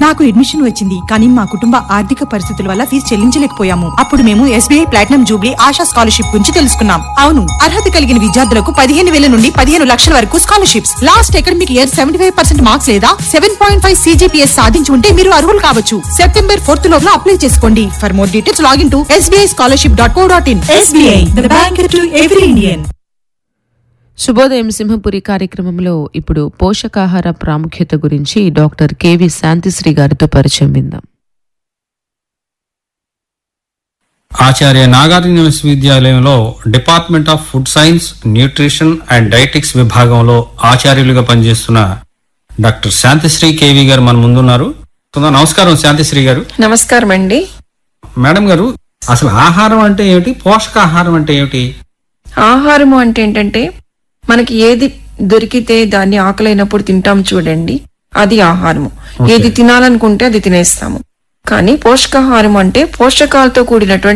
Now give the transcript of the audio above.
నాకు అడ్మిషన్ వచ్చింది కానీ మా కుటుంబ ఆర్థిక పరిస్థితుల వల్ల ఫీజు చెల్లించలేకపోయాము అప్పుడు మేము SBI platinum jubilee Asha scholarship గురించి తెలుసుకున్నాం అవును అర్హత కలిగిన విద్యార్థులకు పదిహేను వేల నుండి పదిహేను లక్షల వరకు scholarships last academic year seventy five percent marks లేదా సెవెన్ పాయింట్ ఫైవ్ సీజీపీఎస్ సాధించి ఉంటే మీరు అర్హులు కావచ్చు సెప్టెంబర్ ఫోర్త్ లోపల అప్లై చేసుకోండి for more details login to SBI scholarship dot co dot in SBI the bank to every Indian శుభోదయం సింహపురి కార్యక్రమంలో ఇప్పుడు పోషకాహార ప్రాముఖ్యత గురించి డాక్టర్ కెవి శాంతిశ్రీ గారితో పరిచయం విందాం ఆచార్య నాగార్జున విశ్వవిద్యాలయంలో department of food science nutrition and dietetics విభాగంలో ఆచార్యులుగా పనిచేస్తున్న డాక్టర్ శాంతిశ్రీ కేవి గారు మన ముందున్నారు నమస్కారం శాంతిశ్రీ గారు నమస్కారం అండి మేడం గారు అసలు ఆహారం అంటే ఏమిటి పోషకాహారం అంటే ఏమిటి ఆహారము అంటే ఏంటంటే మనకి ఏది దొరికితే దాన్ని ఆకలైనప్పుడు తింటాం చూడండి అది ఆహారము ఏది తినాలనుకుంటే అది తినేస్తాము కానీ పోషకాహారం అంటే పోషకాలతో కూడినటువంటి